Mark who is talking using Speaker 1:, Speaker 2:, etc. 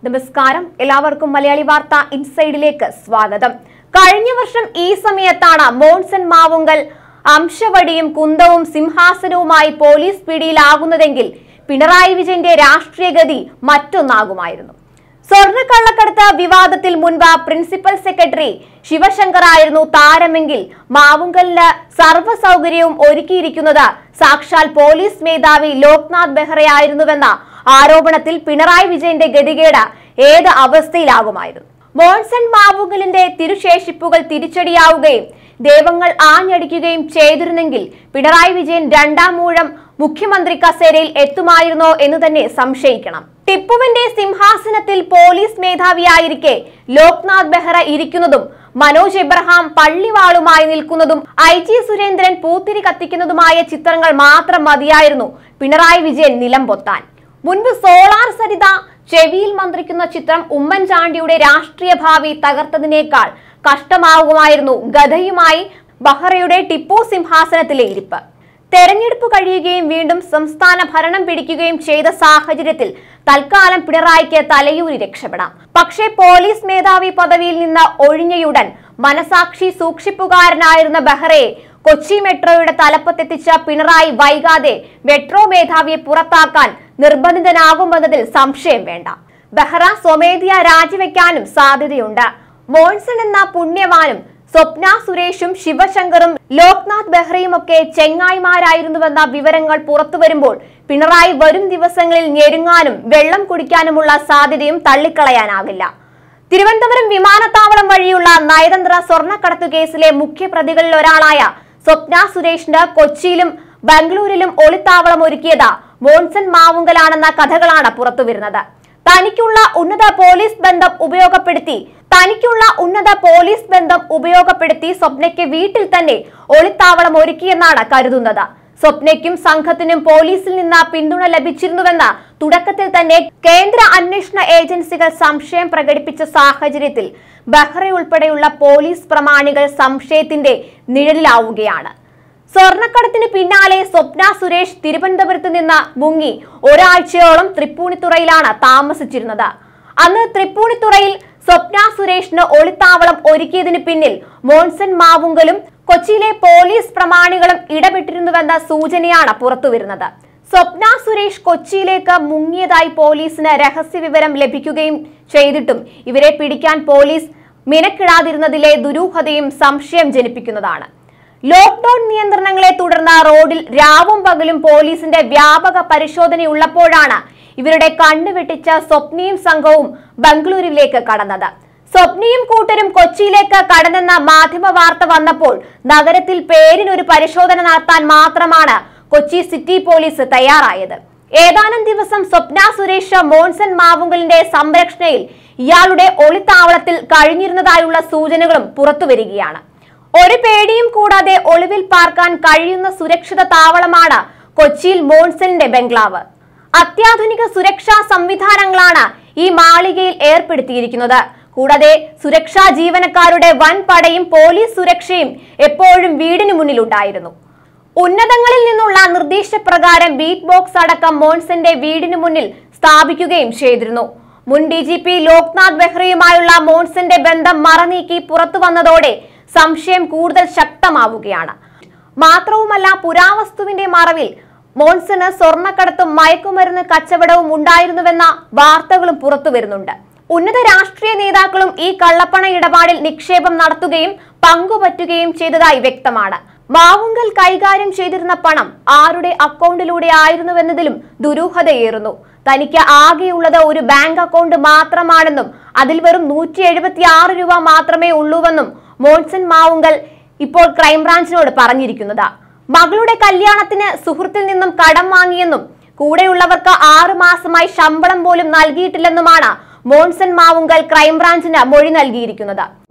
Speaker 1: നമസ്കാരം എല്ലാവർക്കും മലയാളി വാർത്ത ഇൻസൈഡിലേക്ക് സ്വാഗതം കഴിഞ്ഞ വർഷം ഈ സമയത്താണ് മോൺസൺ മാവുങ്കൽ അംശവടിയും കുന്തവും സിംഹാസനവുമായി പോലീസ് പിടിയിലാകുന്നതെങ്കിൽ പിണറായി വിജയന്റെ രാഷ്ട്രീയ ഗതി മറ്റൊന്നാകുമായിരുന്നു സ്വർണ്ണക്കള്ളക്കടത്ത് വിവാദത്തിൽ മുൻപ് പ്രിൻസിപ്പൽ സെക്രട്ടറി ശിവശങ്കർ ആയിരുന്നു താരമെങ്കിൽ മാവുങ്കലിന് സർവ്വ സൗകര്യവും ഒരുക്കിയിരിക്കുന്നത് സാക്ഷാൽ പോലീസ് മേധാവി ലോക്നാഥ് ബെഹ്റയായിരുന്നുവെന്ന ആരോപണത്തിൽ പിണറായി വിജയന്റെ ഗതികേട് ഏത് അവസ്ഥയിലാകുമായിരുന്നു മോൺസൺ മാവുങ്കലിന്റെ തിരുശേഷിപ്പുകൾ തിരിച്ചടിയാവുകയും ദൈവങ്ങൾ ആഞ്ഞടിക്കുകയും ചെയ്തിരുന്നെങ്കിൽ പിണറായി വിജയൻ രണ്ടാം മൂഴം മുഖ്യമന്ത്രി കസേരയിൽ എത്തുമായിരുന്നോ എന്ന് തന്നെ സംശയിക്കണം ടിപ്പുവിന്റെ സിംഹാസനത്തിൽ പോലീസ് മേധാവിയായിരിക്കെ ലോക്നാഥ് ബെഹ്റ ഇരിക്കുന്നതും മനോജ് എബ്രഹാം പള്ളിവാളുമായി നിൽക്കുന്നതും ഐ ജി സുരേന്ദ്രൻ പൂത്തിരി കത്തിക്കുന്നതുമായ ചിത്രങ്ങൾ മാത്രം മതിയായിരുന്നു പിണറായി വിജയൻ നിലം പൊത്താൻ മുൻപ് സോളാർ സരിത ചെവിയിൽ മന്ത്രിക്കുന്ന ചിത്രം ഉമ്മൻചാണ്ടിയുടെ രാഷ്ട്രീയ ഭാവി തകർത്തതിനേക്കാൾ കഷ്ടമാകുമായിരുന്നു ഗതയുമായി ബഹ്റയുടെ ടിപ്പു സിംഹാസനത്തിലെ ഇരിപ്പ് തെരഞ്ഞെടുപ്പ് കഴിയുകയും വീണ്ടും സംസ്ഥാന ഭരണം പിടിക്കുകയും ചെയ്ത സാഹചര്യത്തിൽ തൽക്കാലം പിണറായിക്ക് തലയൂരി രക്ഷപ്പെടാം പക്ഷേ പോലീസ് മേധാവി പദവിയിൽ നിന്ന് ഒഴിഞ്ഞയുടൻ മനസാക്ഷി സൂക്ഷിപ്പുകാരനായിരുന്ന ബെഹ്റയെ കൊച്ചി മെട്രോയുടെ തലപ്പത്തെത്തിച്ച പിണറായി വൈകാതെ മെട്രോ മേധാവിയെ പുറത്താക്കാൻ നിർബന്ധിതനാകുമെന്നതിൽ സംശയം വേണ്ട ബെഹ്റ സ്വമേധയാ രാജിവെക്കാനും സാധ്യതയുണ്ട് മോൺസൺ എന്ന പുണ്യവാനും സ്വപ്ന സുരേഷും ശിവശങ്കറും ലോക്നാഥ് ബെഹ്റയും ഒക്കെ ചെങ്ങായിമാരായിരുന്നുവെന്ന വിവരങ്ങൾ പുറത്തുവരുമ്പോൾ പിണറായി വരും ദിവസങ്ങളിൽ ഞെരുങ്ങാനും വെള്ളം കുടിക്കാനുമുള്ള സാധ്യതയും തള്ളിക്കളയാനാകില്ല തിരുവനന്തപുരം വിമാനത്താവളം വഴിയുള്ള നയതന്ത്ര സ്വർണ്ണക്കടത്തു കേസിലെ മുഖ്യപ്രതികളിൽ ഒരാളായ സ്വപ്ന സുരേഷിന് കൊച്ചിയിലും ബംഗളൂരിലും ഒളിത്താവളം ഒരുക്കിയത് മോൺസൺ മാവുങ്കലാണെന്ന കഥകളാണ് പുറത്തുവരുന്നത് തനിക്കുള്ള ഉന്നത പോലീസ് ബന്ധം ഉപയോഗപ്പെടുത്തി തനിക്കുള്ള ഉന്നത പോലീസ് ബന്ധം ഉപയോഗപ്പെടുത്തി സ്വപ്നയ്ക്ക് വീട്ടിൽ തന്നെ ഒളിത്താവളം ഒരുക്കിയെന്നാണ് കരുതുന്നത് സ്വപ്നയ്ക്കും സംഘത്തിനും പോലീസിൽ നിന്ന് പിന്തുണ ലഭിച്ചിരുന്നുവെന്ന് തുടക്കത്തിൽ തന്നെ കേന്ദ്ര അന്വേഷണ ഏജൻസികൾ സംശയം പ്രകടിപ്പിച്ച സാഹചര്യത്തിൽ ബഹ്റ ഉൾപ്പെടെയുള്ള പോലീസ് പ്രമാണികൾ സംശയത്തിന്റെ നിഴലിലാവുകയാണ് സ്വർണ്ണക്കടത്തിന് പിന്നാലെ സ്വപ്ന സുരേഷ് തിരുവനന്തപുരത്ത് നിന്ന് മുങ്ങി ഒരാഴ്ചയോളം തൃപ്പൂണിത്തുറയിലാണ് താമസിച്ചിരുന്നത് അന്ന് തൃപ്പൂണിത്തുറയിൽ സ്വപ്ന സുരേഷിന് ഒളിത്താവളം ഒരുക്കിയതിന് പിന്നിൽ മോൺസൺ മാവുങ്കലും കൊച്ചിയിലെ പോലീസ് പ്രമാണികളും ഇടപെട്ടിരുന്നുവെന്ന സൂചനയാണ് പുറത്തുവരുന്നത് സ്വപ്ന സുരേഷ് കൊച്ചിയിലേക്ക് മുങ്ങിയതായി പോലീസിന് രഹസ്യ വിവരം ലഭിക്കുകയും ചെയ്തിട്ടും ഇവരെ പിടിക്കാൻ പോലീസ് മിനക്കിടാതിരുന്നതിലെ ദുരൂഹതയും സംശയം ജനിപ്പിക്കുന്നതാണ് ലോക്ഡൌൺ നിയന്ത്രണങ്ങളെ തുടർന്ന് റോഡിൽ രാവും പകലും പോലീസിന്റെ വ്യാപക പരിശോധനയുള്ളപ്പോഴാണ് ഇവരുടെ കണ്ണുവെട്ടിച്ച സ്വപ്നയും സംഘവും ബംഗളൂരുവിലേക്ക് കടന്നത് സ്വപ്നയും കൂട്ടരും കൊച്ചിയിലേക്ക് കടന്നെന്ന മാധ്യമ വാർത്ത വന്നപ്പോൾ നഗരത്തിൽ പേരിനൊരു പരിശോധന നടത്താൻ മാത്രമാണ് കൊച്ചി സിറ്റി പോലീസ് തയ്യാറായത് ഏതാനും ദിവസം സ്വപ്ന സുരേഷ് മോൺസൺ മാവുങ്കലിന്റെ സംരക്ഷണയിൽ ഇയാളുടെ ഒളിത്താവളത്തിൽ കഴിഞ്ഞിരുന്നതായുള്ള സൂചനകളും പുറത്തുവരികയാണ് ഒരു പേടിയും കൂടാതെ ഒളിവിൽ പാർക്കാൻ കഴിയുന്ന സുരക്ഷിത താവളമാണ് കൊച്ചിയിൽ മോൺസണിന്റെ ബംഗ്ലാവ് അത്യാധുനിക സുരക്ഷാ സംവിധാനങ്ങളാണ് ഈ മാളികയിൽ ഏർപ്പെടുത്തിയിരിക്കുന്നത് കൂടാതെ സുരക്ഷാ ജീവനക്കാരുടെ വൻ പടയും പോലീസ് സുരക്ഷയും എപ്പോഴും വീടിന് മുന്നിലുണ്ടായിരുന്നു ഉന്നതങ്ങളിൽ നിന്നുള്ള നിർദ്ദേശപ്രകാരം ബീറ്റ് ബോക്സ് അടക്കം മോൺസന്റെ വീടിന് മുന്നിൽ സ്ഥാപിക്കുകയും ചെയ്തിരുന്നു മുൻ ഡി ജി പി ലോക്നാഥ് ബെഹ്റയുമായുള്ള മോൺസന്റെ ബന്ധം മറനീക്കി പുറത്തു വന്നതോടെ സംശയം കൂടുതൽ ശക്തമാവുകയാണ് മാത്രവുമല്ല പുരാവസ്തുവിന്റെ മറവിൽ മോൺസന് സ്വർണ്ണക്കടത്തും മയക്കുമരുന്ന് കച്ചവടവും ഉണ്ടായിരുന്നുവെന്ന വാർത്തകളും പുറത്തു വരുന്നുണ്ട് ഉന്നത രാഷ്ട്രീയ നേതാക്കളും ഈ കള്ളപ്പണ ഇടപാടിൽ നിക്ഷേപം നടത്തുകയും പങ്കുപറ്റുകയും ചെയ്തതായി വ്യക്തമാണ് മാവുങ്കൽ കൈകാര്യം ചെയ്തിരുന്ന പണം ആരുടെ അക്കൗണ്ടിലൂടെ ആയിരുന്നുവെന്നതിലും ദുരൂഹതയേറുന്നു തനിക്ക് ആകെയുള്ളത് ഒരു ബാങ്ക് അക്കൗണ്ട് മാത്രമാണെന്നും അതിൽ വെറും നൂറ്റി എഴുപത്തി ആറ് രൂപ മാത്രമേ ഉള്ളൂവെന്നും മോൺസൺ മാവുങ്കൽ ഇപ്പോൾ ക്രൈംബ്രാഞ്ചിനോട് പറഞ്ഞിരിക്കുന്നത് മകളുടെ കല്യാണത്തിന് സുഹൃത്തിൽ നിന്നും കടം വാങ്ങിയെന്നും കൂടെയുള്ളവർക്ക് ആറു മാസമായി ശമ്പളം പോലും നൽകിയിട്ടില്ലെന്നുമാണ് മോൺസൺ മാവുങ്കൽ ക്രൈംബ്രാഞ്ചിന് മൊഴി നൽകിയിരിക്കുന്നത്